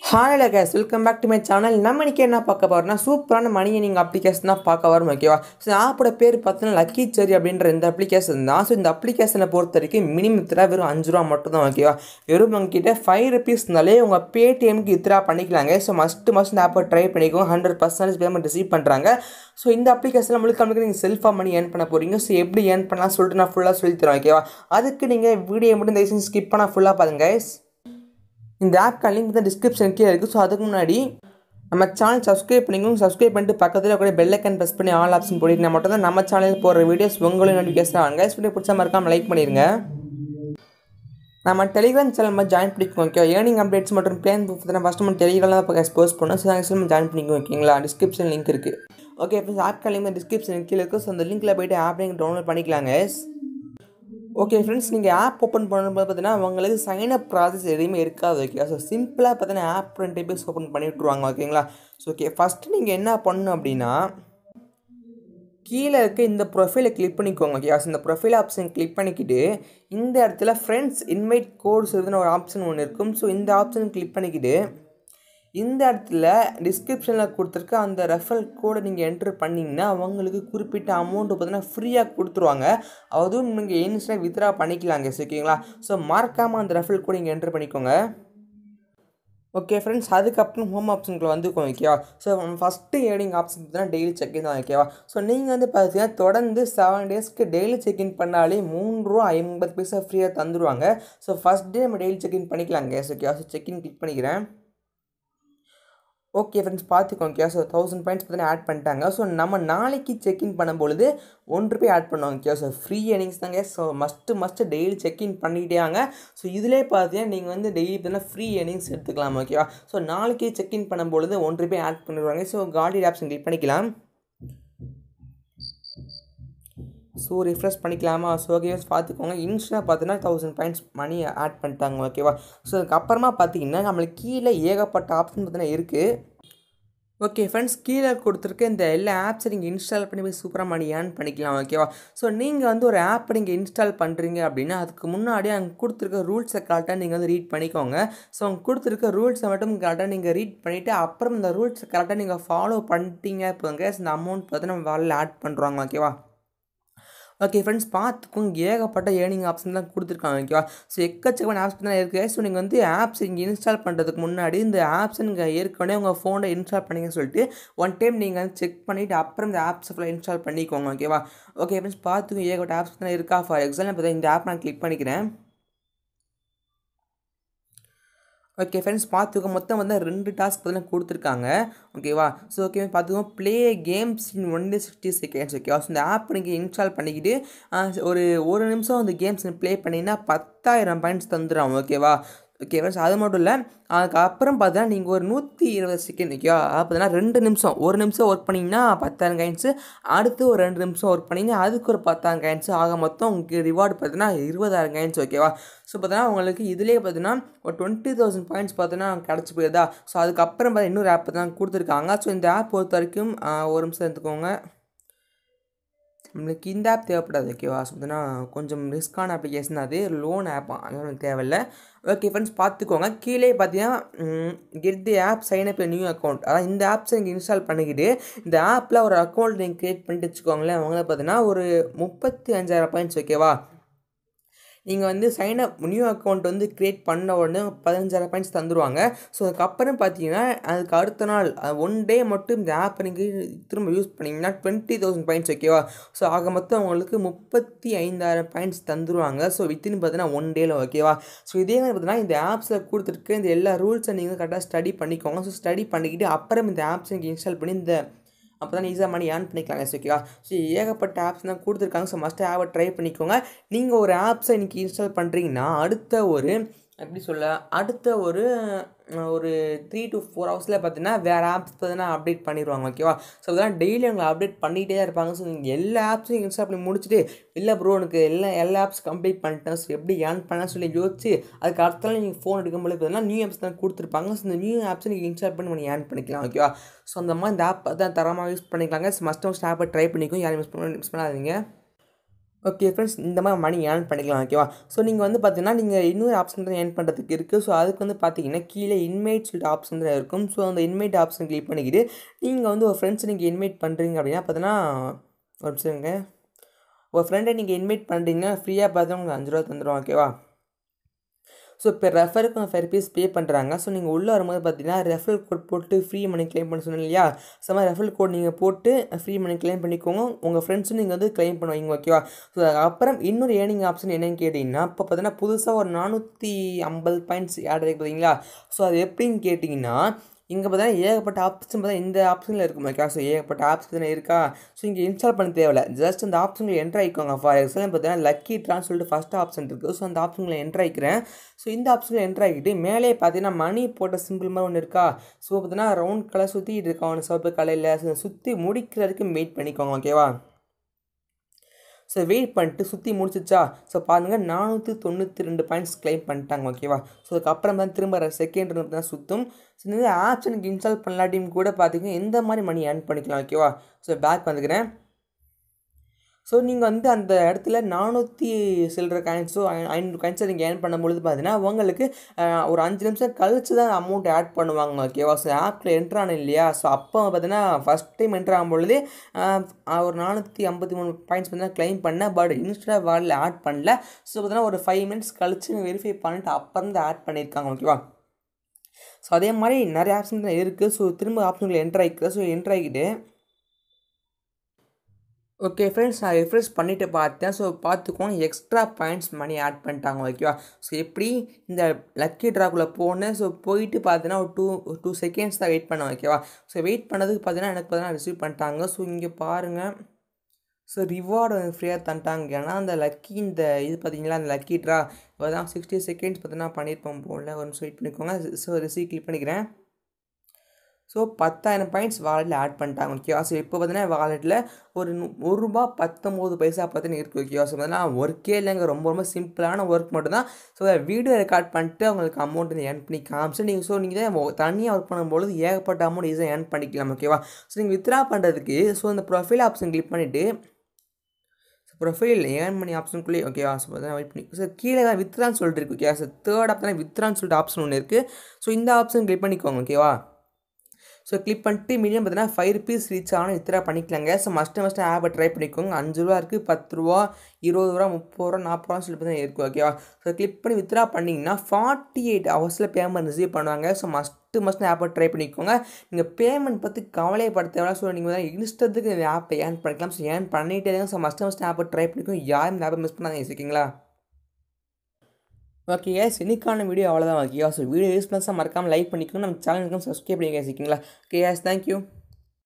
Hi guys welcome back to my channel நம்ம இன்னைக்கு என்ன பார்க்க போகிறோம்னா சூப்பரான மணி நீங்கள் அப்ளிகேஷன் தான் பார்க்க வரோம் ஓகேவா ஸோ ஆப்போட பேர் பார்த்தீங்கன்னா லக்கி செரி அப்படின்ற இந்த அப்ளிகேஷன் தான் ஸோ இந்த அப்ளிகேஷனை பொறுத்த வரைக்கும் மினிமம் இத்திரா வெறும் அஞ்சு ரூபா மட்டும் தான் ஓகேவா வெறும் உங்ககிட்ட ஃபைவ் ருபீஸ்னாலே உங்கள் பேடிஎம்க்கு இத்திரா பண்ணிக்கலாங்க ஸோ மஸ்ட் மஸ்ட் இந்த ஆப்பை ட்ரை பண்ணிக்கோங்க ஹண்ட்ரட் பர்சன்டேஜ் பேமெண்ட் ரிசீவ் பண்ணுறாங்க ஸோ இந்த அப்ளிகேஷனில் முழுக்க முழுக்க நீங்கள் செல்ஃபாக மணி ஏர்ன் பண்ண போகிறீங்க ஸோ எப்படி ஏர்ன் பண்ணலாம் சொல்லிட்டு நான் ஃபுல்லாக சொல்லி தரேன் ஓகேவா அதுக்கு நீங்கள் வீடியோ மட்டும் தயவுசெய்து ஸ்கிப் பண்ணால் ஃபுல்லாக பாருங்க guys. இந்த ஆப்க்கான லிங்க் வந்து டிஸ்கிரிப்ஷன் கீழே இருக்குது ஸோ அதுக்கு முன்னாடி நம்ம சேனல் சப்ஸ்கிரைப் பண்ணிக்கோங்க சப்ஸ்கிரைப் பண்ணிட்டு பக்கத்தில் கூட பெல் ஐக்கன் ப்ரெஸ் பண்ணி ஆல் ஆப்ஷன் போட்டிங்கன்னா மட்டும் தான் நம்ம சேனலில் போடுற வீடியோஸ் உங்களுக்கு நோட்டிஃபிகேஷன் ஆகும் கைஸ் வீடியோ பிடிச்ச மறக்காம லைக் பண்ணிடுங்க நம்ம டெலிகிராம் சேனல் மாதிரி ஜாயின் பண்ணிக்கோங்க ஓகே ஏர்னிங் அப்டேட்ஸ் மற்றும் பிளான் தான் ஃபஸ்ட் நம்ம டெலிகிராமில் தான் இப்போ போஸ்ட் பண்ணோம் ஸோ நம்ம ஜாயின் பண்ணிக்கோங்க ஓகேங்களா டிஸ்கிரிப்ஷன் லிங்க் இருக்குது okay friends app link description கீழே இருக்குது ஸோ அந்த லிங்க்கில் போய்ட்டு ஆப் நீங்கள் டவுன்லோட் பண்ணிக்கலாங்க ஓகே ஃப்ரெண்ட்ஸ் நீங்கள் ஆப் ஓப்பன் பண்ணும்போது பார்த்தீங்கன்னா உங்களுக்கு சைன் அப் ப்ராசஸ் எதுவுமே இருக்காது ஓகே ஸோ சிம்பிளாக பார்த்தீங்கன்னா ஆப் ரெண்டு பேஸ் ஓப்பன் பண்ணி விட்ருவாங்க ஓகேங்களா ஸோ ஓகே ஃபஸ்ட்டு நீங்கள் என்ன பண்ணணும் அப்படின்னா கீழே இருக்க இந்த ப்ரொஃபைலை கிளிக் பண்ணிக்கோங்க ஓகே இந்த ப்ரொஃபைல் ஆப்ஷன் கிளிக் பண்ணிக்கிட்டு இந்த இடத்துல ஃப்ரெண்ட்ஸ் இன்வைட் கோர்ஸ் எழுதுன ஒரு ஆப்ஷன் ஒன்று இருக்கும் ஸோ இந்த ஆப்ஷன் கிளிக் பண்ணிக்கிட்டு இந்த இடத்துல டிஸ்கிரிப்ஷனில் கொடுத்துருக்க அந்த ரெஃபரல் கோடை நீங்கள் என்ட்ரு பண்ணிங்கன்னா அவங்களுக்கு குறிப்பிட்ட அமௌண்ட்டு பார்த்தீங்கன்னா ஃப்ரீயாக கொடுத்துருவாங்க அதுவும் நீங்கள் இன்ஸ்டாக வித்ரா பண்ணிக்கலாங்க ஓகேங்களா ஸோ மறக்காமல் அந்த ரெஃபரல் கோடை நீங்கள் என்ட்ரு பண்ணிக்கோங்க ஓகே ஃப்ரெண்ட்ஸ் அதுக்கப்புறம் ஹோம் ஆப்ஷனுக்குள்ள வந்துக்கோங்க ஓகேவா ஸோ ஃபஸ்ட்டு ஏர்னிங் ஆப்ஷன் பார்த்தீங்கன்னா டெய்லி செக்இன் தான் ஓகேவா ஸோ நீங்கள் வந்து பார்த்தீங்கன்னா தொடர்ந்து செவன் டேஸ்க்கு டெய்லி செக்இன் பண்ணாலே மூணு ரூபா ஐம்பது பைசா ஃப்ரீயாக தந்துடுவாங்க ஸோ ஃபஸ்ட் டே நம்ம டெய்லி செக்இன் பண்ணிக்கலாங்க ஓகேவா ஸோ செக்இன் கிளிக் பண்ணிக்கிறேன் ஓகே ஃப்ரெண்ட்ஸ் பார்த்துக்கோங்க ஸோ தௌசண்ட் பாயிண்ட்ஸ் பார்த்தீங்கன்னா ஆட் பண்ணிட்டாங்க ஸோ நம்ம நாளைக்கு செக்இன் பண்ணும்பொழுது ஒன்று ரூபாய் ஆட் பண்ணுவாங்க ஓகே ஸோ ஃப்ரீ ஏர்னிங்ஸ் தாங்க so must must daily check in பண்ணிக்கிட்டேங்க ஸோ இதிலே பார்த்தீங்கன்னா நீங்கள் வந்து டெய்லி பார்த்தீங்கன்னா ஃப்ரீ ஏர்னிங்ஸ் எடுத்துக்கலாம் ஓகேவா ஸோ நாளைக்கு செக்இன் பண்ணும்பொழுது ஒன்று ரூபாய் ஆட் பண்ணிடுவாங்க ஸோ காடி ஆப்ஷன் கிளிக் பண்ணிக்கலாம் ஸோ ரிஃப்ரெஷ் பண்ணிக்கலாமா ஸோ ஓகே பார்த்துக்கோங்க இன்ஸ்டா பார்த்தீங்கன்னா தௌசண்ட் பாயிண்ட்ஸ் மணி ஆட் பண்ணிட்டாங்க ஓகேவா ஸோ அதுக்கப்புறமா பார்த்தீங்கன்னா நம்மளுக்கு கீழே ஏகப்பட்ட ஆப்ஷன் பார்த்தீங்கன்னா இருக்குது ஓகே ஃப்ரெண்ட்ஸ் கீழே கொடுத்துருக்க இந்த எல்லா ஆப்ஸை நீங்கள் இன்ஸ்டால் பண்ணி போய் சூப்பராக மணி ஏர்ன் பண்ணிக்கலாம் ஓகேவா ஸோ நீங்கள் வந்து ஒரு ஆப்பை நீங்கள் இன்ஸ்டால் பண்ணுறீங்க அப்படின்னா அதுக்கு முன்னாடி அங்கே கொடுத்துருக்க ரூல்ஸை கரெக்டாக நீங்கள் வந்து ரீட் பண்ணிக்கோங்க ஸோ அங்கே கொடுத்துருக்க ரூல்ஸை மட்டும் கரெக்டாக நீங்கள் ரீட் பண்ணிவிட்டு அப்புறம் இந்த ரூல்ஸை கரெக்டாக நீங்கள் ஃபாலோ பண்ணிட்டீங்க இப்போங்க இந்த அமௌண்ட் பார்த்து நம்ம வேலையில் ஆட் பண்ணுறாங்க ஓகேவா ஓகே ஃப்ரெண்ட்ஸ் பார்த்துக்கோங்க ஏகப்பட்ட ஏர்னிங் ஆப்ஷன் தான் கொடுத்துருக்காங்க ஓகேவா ஸோ எக்கச்சக்கமான ஆப்ஸ் தான் இருக்குது ஸோ நீங்கள் வந்து ஆப்ஸ் இங்கே இன்ஸ்டால் பண்ணுறதுக்கு முன்னாடி இந்த ஆப்ஸை நீங்கள் ஏற்கனவே உங்கள் ஃபோனில் இன்ஸ்டால் பண்ணிங்கன்னு சொல்லிட்டு ஒன் டைம் நீங்கள் வந்து செக் பண்ணிவிட்டு அப்புறம் இந்த ஆப்ஸ் ஃபுல்லாக இன்ஸ்டால் பண்ணிக்கோங்க ஓகேவா ஓகே ஃப்ரெண்ட்ஸ் பார்த்துக்கோங்க ஏகப்பட்ட ஆப்ஸ் தான் இருக்கா ஃபார் எக்ஸாம்பிள் பார்த்தா இந்த ஆப் நான் கிளிக் பண்ணிக்கிறேன் ஓகே ஃப்ரெண்ட்ஸ் பார்த்துக்கோ மொத்தம் வந்து ரெண்டு டாஸ்க் பார்த்தீங்கன்னா கொடுத்துருக்காங்க ஓகேவா ஸோ ஓகே பார்த்துக்கோ play games in one day sixty seconds ஓகேவா ஸோ இந்த ஆப் நீங்கள் இன்ஸ்டால் பண்ணிக்கிட்டு ஒரு ஒரு நிமிஷம் அந்த கேம்ஸ் ப்ளே பண்ணிங்கன்னா பத்தாயிரம் பாயிண்ட்ஸ் தந்துடும் ஓகேவா ஓகே ஃப்ரெண்ட்ஸ் அது மட்டும் இல்லை அதுக்கப்புறம் பார்த்தீங்கன்னா நீங்கள் ஒரு நூற்றி இருபது செகண்ட் ஓகேவா பார்த்தீங்கன்னா ரெண்டு நிமிஷம் ஒரு நிமிஷம் ஒர்க் பண்ணிங்கன்னா பத்தாயிரம் காயின்ஸு அடுத்து ஒரு ரெண்டு நிமிஷம் ஒர்க் பண்ணிங்கன்னா அதுக்கு ஒரு பத்தாயிரம் காயின்ஸு ஆக மொத்தம் உங்களுக்கு ரிவார்டு பார்த்தீங்கன்னா இருபதாயிரம் காயின்ஸ் ஓகேவா ஸோ பார்த்தீங்கன்னா உங்களுக்கு இதிலே பார்த்தீங்கன்னா ஒரு டுவெண்ட்டி தௌசண்ட் பாயிண்ட்ஸ் பார்த்தீங்கன்னா கிடச்சி போயிருதா ஸோ அதுக்கப்புறம் பார்த்தா இன்னொரு ஆப் தான் கொடுத்துருக்காங்க ஸோ இந்த ஆப் பொறுத்த வரைக்கும் ஒரு நிமிஷம் எடுத்துக்கோங்க நம்மளுக்கு இந்த ஆப் தேவைப்படாது ஓகேவா ஸோ பார்த்தீங்கன்னா கொஞ்சம் ரிஸ்க்கான அப்ளிகேஷன் அது லோன் ஆப் அதனால் எனக்கு தேவையில்லை ஓகே ஃப்ரெண்ட்ஸ் பார்த்துக்கோங்க கீழே பார்த்தீங்கன்னா get the app sign up new account அதான் இந்த ஆப்ஸை நீங்கள் இன்ஸ்டால் பண்ணிக்கிட்டு இந்த ஆப்பில் ஒரு அக்கௌண்ட் நீங்கள் க்ரியேட் பண்ணிட்டு வச்சுக்கோங்களேன் அவங்கள பார்த்தீங்கன்னா ஒரு முப்பத்தி அஞ்சாயிரம் பாயிண்ட்ஸ் ஓகேவா நீங்கள் வந்து சைன் அப் நியூ அக்கௌண்ட் வந்து க்ரியேட் பண்ண உடனே பதினஞ்சாயிரம் பாயிண்ட்ஸ் தந்துடுவாங்க ஸோ அதுக்கப்புறம் பார்த்தீங்கன்னா அதுக்கு அடுத்த நாள் ஒன் டே மட்டும் இந்த ஆப்பை நீங்கள் திரும்ப யூஸ் பண்ணிங்கன்னா டுவெண்ட்டி தௌசண்ட் பாயிண்ட்ஸ் ஓகேவா ஸோ ஆக மொத்தம் உங்களுக்கு முப்பத்தி ஐந்தாயிரம் பாயிண்ட்ஸ் தந்துடுவாங்க ஸோ வித்தின் பார்த்தீங்கன்னா ஒன் டேயில் ஓகேவா ஸோ இதே மாதிரி பார்த்தீங்கன்னா இந்த ஆப்ஸில் கொடுத்துருக்க இந்த எல்லா ரூல்ஸை நீங்கள் கரெக்டாக ஸ்டடி பண்ணிக்கோங்க ஸோ ஸ்டடி பண்ணிக்கிட்டு அப்புறம் இந்த ஆப்ஸ் நீங்கள் இன்ஸ்டால் பண்ணி இந்த அப்போ தான் ஈஸியாக மணி ஏர்ன் பண்ணிக்கலாங்க ஓகேவா ஸோ ஏகப்பட்ட ஆப்ஸ் தான் கொடுத்துருக்காங்க ஸோ மஸ்ட் ஆப்பை ட்ரை பண்ணிக்கோங்க நீங்கள் ஒரு ஆப்ஸை இன்றைக்கி இன்ஸ்டால் பண்ணுறீங்கன்னா அடுத்த ஒரு எப்படி சொல்ல அடுத்த ஒரு ஒரு த்ரீ டு ஃபோர் ஹவர்ஸில் பார்த்தீங்கன்னா வேறு ஆப்ஸ் பார்த்தீங்கன்னா அப்டேட் பண்ணிடுவாங்க ஓகேவா ஸோ அதெல்லாம் டெய்லி அவங்க அப்டேட் பண்ணிகிட்டே தான் இருப்பாங்க ஸோ நீங்கள் எல்லா ஆப்ஸையும் இன்ஸ்டால் பண்ணி முடிச்சுட்டு இல்லை ப்ரோ எனக்கு எல்லா எல்லா ஆப்ஸ் கம்ப்ளீட் பண்ணிட்டேன் ஸோ எப்படி ஏர்ன் பண்ண சொல்லி யோசிச்சு அதுக்கு அடுத்த நாள் நீங்கள் ஃபோன் எடுக்கும்போது பார்த்தீங்கன்னா நியூ ஆப்ஸ் தான் கொடுத்துருப்பாங்க ஸோ இந்த நியூ ஆப்ஸை நீங்கள் இன்ஸ்டால் பண்ணி பண்ணி ஏர்ன் பண்ணிக்கலாம் ஓகேவா ஸோ அந்த மாதிரி இந்த ஆப் தான் தரமாக யூஸ் பண்ணிக்கலாங்க ஸோ மஸ்ட் மஸ்ட் ஆப்பை ட்ரை பண்ணிக்கும் யாரும் மிஸ் பண்ண மிஸ் பண்ணாதீங்க ஓகே ஃப்ரெண்ட்ஸ் இந்த மாதிரி மணி ஏர்ன் பண்ணிக்கலாம் ஓகேவா ஸோ நீங்கள் வந்து பார்த்தீங்கன்னா நீங்கள் இன்னொரு ஆப்ஷன் தான் ஏர்ன் பண்ணுறதுக்கு இருக்குது ஸோ அதுக்கு வந்து பார்த்தீங்கன்னா கீழே இன்வைட் சொல்லிட்டு ஆப்ஷன் தான் இருக்கும் ஸோ அந்த இன்வைட் ஆப்ஷன் கிளிக் பண்ணிக்கிட்டு நீங்கள் வந்து ஒரு ஃப்ரெண்ட்ஸ் நீங்கள் இன்வைட் பண்ணுறீங்க அப்படின்னா பார்த்தீங்கன்னா ஒரு நிமிஷங்க ஒரு ஃப்ரெண்டை நீங்கள் இன்வைட் பண்ணுறீங்கன்னா ஃப்ரீயாக பார்த்து உங்களுக்கு அஞ்சு ரூபா தந்துடும் ஓகேவா ஸோ இப்போ ரெஃபருக்கு ஃபைவ் ருபீஸ் பே பண்ணுறாங்க ஸோ நீங்கள் உள்ளே வரும்போது பார்த்தீங்கன்னா ரெஃபரல் கோட் போட்டு ஃப்ரீ மணி க்ளைம் பண்ண சொன்னீங்க இல்லையா ஸோ மாதிரி ரெஃபரல் கோட் நீங்கள் போட்டு ஃப்ரீ மணி க்ளைம் பண்ணிக்கோங்க உங்கள் ஃப்ரெண்ட்ஸும் நீங்கள் வந்து க்ளைம் பண்ணுவீங்க ஓகேவா ஸோ அப்புறம் இன்னொரு ஏர்னிங் ஆப்ஷன் என்னன்னு கேட்டிங்கன்னா இப்போ பார்த்தீங்கன்னா புதுசாக ஒரு நானூற்றி ஐம்பது பாயிண்ட்ஸ் ஆட் ஆகி பார்த்தீங்களா ஸோ அது எப்படின்னு கேட்டிங்கன்னா இங்கே பார்த்தீங்கன்னா ஏகப்பட்ட ஆப்ஷன் பார்த்தா இந்த ஆப்ஷனில் இருக்கும் ஓகே ஸோ ஏகப்பட்ட ஆப்ஷன் இருக்கா ஸோ இங்கே இன்ஸ்டால் பண்ண தேவையில்ல ஜஸ்ட் அந்த ஆப்ஷனில் என்ட்ரு ஆகிக்கோங்க ஃபார் எக்ஸாம்பிள் பார்த்தீங்கன்னா லக்கி ட்ரான்னு சொல்லிட்டு ஃபஸ்ட் ஆப்ஷன் இருக்குது ஸோ அந்த ஆப்ஷனில் என்ட்ரு ஆகிக்கிறேன் ஸோ இந்த ஆப்ஷனில் என்ட்ரு ஆகிட்டு மேலே பார்த்தீங்கன்னா மணி போட்ட சிம்பிள் மாதிரி ஒன்று இருக்கா ஸோ பார்த்தீங்கன்னா ரவுண்ட் கலர் சுற்றிட்டு இருக்கா ஒன்று சிவப்பு கலையில் சுற்றி முடிக்கிற வரைக்கும் வெயிட் பண்ணிக்கோங்க ஓகேவா ஸோ வெயிட் பண்ணிட்டு சுற்றி முடிச்சிச்சா ஸோ பாருங்கள் நானூற்றி தொண்ணூற்றி ரெண்டு பாயிண்ட்ஸ் க்ளைம் பண்ணிட்டாங்க ஓகேவா ஸோ அதுக்கப்புறம் தான் திரும்ப செகண்ட் தான் சுற்றும் ஸோ இந்த ஆப்ஸ் எனக்கு இன்ஸ்டால் பண்ணலாட்டியும் கூட பார்த்தீங்கன்னா எந்த மாதிரி மணி ஏர்ன் பண்ணிக்கலாம் ஓகேவா ஸோ பேக் வந்துக்கிறேன் ஸோ நீங்கள் வந்து அந்த இடத்துல நானூற்றி சில்லற காயின்ஸோ ஐநூறு காயின்ஸோ நீங்கள் ஏர்ன் பண்ணும்பொழுது பார்த்தீங்கன்னா உங்களுக்கு ஒரு அஞ்சு நிமிஷம் கழிச்சு தான் அமௌண்ட் ஆட் பண்ணுவாங்க ஓகேவா ஸோ ஆப்பில் என்ட்ரு ஆனோம் இல்லையா ஸோ அப்போ பார்த்தீங்கன்னா ஃபஸ்ட் டைம் என்ட்ரு ஆகும்பொழுது ஒரு நானூற்றி ஐம்பத்தி மூணு பாயிண்ட்ஸ் பார்த்தீங்கன்னா க்ளைம் பண்ணேன் பட் இன்ஸ்டா வாலில் ஆட் பண்ணல ஸோ பார்த்தீங்கன்னா ஒரு ஃபைவ் மினிட்ஸ் கழிச்சு வெரிஃபை பண்ணிட்டு அப்புறம் தான் ஆட் பண்ணியிருக்காங்க ஓகேவா ஸோ அதே மாதிரி நிறைய ஆப்ஷன் தான் இருக்குது ஸோ திரும்ப ஆப்ஷன்களை என்ட்ரு ஆகிக்கிறேன் ஸோ என்ட்ரு ஆகிட்டு ஓகே ஃப்ரெண்ட்ஸ் நான் ரெஃப்ரெஷ் பண்ணிவிட்டு பார்த்தேன் ஸோ பார்த்துக்கோங்க எக்ஸ்ட்ரா பாயிண்ட்ஸ் மணி ஆட் பண்ணிட்டாங்க ஓகேவா ஸோ எப்படி இந்த லக்கி ட்ராக்குள்ளே போனேன் ஸோ போயிட்டு பார்த்தீங்கன்னா ஒரு டூ டூ செகண்ட்ஸ் தான் வெயிட் பண்ணேன் ஓகேவா ஸோ வெயிட் பண்ணதுக்கு பார்த்தீங்கன்னா எனக்கு பார்த்தீங்கன்னா ரிசீவ் பண்ணிட்டாங்க ஸோ இங்கே பாருங்கள் ஸோ ரிவார்டு ஃப்ரீயாக தந்துட்டாங்க ஏன்னா அந்த லக்கி இந்த இது பார்த்தீங்களா அந்த லக்கி ட்ரா இப்போ தான் சிக்ஸ்டி செகண்ட்ஸ் பார்த்தீங்கன்னா பண்ணியிருப்போம் போல் ஒரு நிமிஷம் வெயிட் பண்ணிக்கோங்க ஸோ ரிசீவ் கிளிக் பண்ணிக்கிறேன் ஸோ பத்தாயிரம் பாயிண்ட்ஸ் வாலெட்டில் ஆட் பண்ணிட்டாங்க ஓகேவா ஸோ இப்போ பார்த்தீங்கன்னா வாலெட்டில் ஒரு ஒரு ரூபா பத்தொம்போது பைசா பார்த்தீங்கன்னா இருக்குது ஓகேவா ஸோ பார்த்தீங்கன்னா ஒர்க்கே இல்லைங்க ரொம்ப ரொம்ப சிம்பிளான ஒர்க் மட்டும்தான் ஸோ வீடியோ ரெக்கார்ட் பண்ணிட்டு அவங்களுக்கு அமௌண்ட் வந்து ஏர்ன் பண்ணி காமிச்சு நீங்கள் ஸோ நீங்கள் தான் தனியாக ஒர்க் பண்ணும்போது ஏகப்பட்ட அமௌண்ட் ஈஸியாக ஏர்ன் பண்ணிக்கலாம் ஓகேவா ஸோ நீங்கள் வித்ரா பண்ணுறதுக்கு ஸோ இந்த ப்ரொஃபைல் ஆப்ஷன் கிளிக் பண்ணிவிட்டு ப்ரொஃபைல் ஏர்ன் பண்ணி ஆப்ஷனுக்குள்ளே ஓகேவா ஸோ பார்த்தீங்கன்னா வெயிட் பண்ணி சார் கீழே தான் வித்ரான்னு சொல்லிட்டு இருக்கு ஓகேவா சார் தேர்ட் ஆப்ஷன் வித்ரான்னு சொல்லிட்டு ஆப்ஷன் ஒன்று இருக்குது ஸோ இந்த ஆப்ஷன் கிளிக் பண்ணிக்கோங்க ஓகேவா ஸோ கிளிக் பண்ணிட்டு மீடியம் பார்த்தீங்கன்னா ஃபைவ் ருபீஸ் ரீச் ஆனால் வித்ரா பண்ணிக்கலாங்க ஸோ மஸ்ட்டு மஸ்ட்டு ஆப்பை ட்ரை பண்ணிக்கோங்க அஞ்சு ரூபா இருக்குது பத்து ரூபா இருபது ரூபா முப்பது ரூபா நாற்பது ரூபான்னு சொல்லி பார்த்தீங்கன்னா இருக்குது ஓகேவா ஸோ கிளிக் பண்ணி வித்ரா பண்ணிங்கன்னா ஃபார்ட்டி எயிட் ஹவர்ஸில் பேமெண்ட் ரிசீவ் பண்ணுவாங்க ஸோ மஸ்ட்டு மஸ்ட்டு ஆப்பை ட்ரை பண்ணிக்கோங்க நீங்கள் பேமெண்ட் பற்றி கவலைப்பட தேவை ஸோ நீங்கள் வந்து இன்ஸ்டத்துக்கு இந்த ஆப்பை ஏர்ன் பண்ணிக்கலாம் ஸோ ஏர்ன் பண்ணிகிட்டே இருங்க ஸோ மஸ்ட்டு மஸ்ட்டு ஆப்பை ட்ரை பண்ணிக்கோங்க யாரும் இந்த ஆப்பை மிஸ் பண்ணாதீங்க ஓகேங்களா ஓகே கேஸ் இன்னைக்கான வீடியோ அவ்வளோதான் ஓகே ஸோ வீடியோ யூஸ் பண்ணால் மறக்காமல் லைக் பண்ணிக்கோங்க நம்ம சேனலுக்கும் சப்ஸ்கிரைப் பண்ணிக்க ஓகேங்களா ஓகே கேஸ் தேங்க்யூ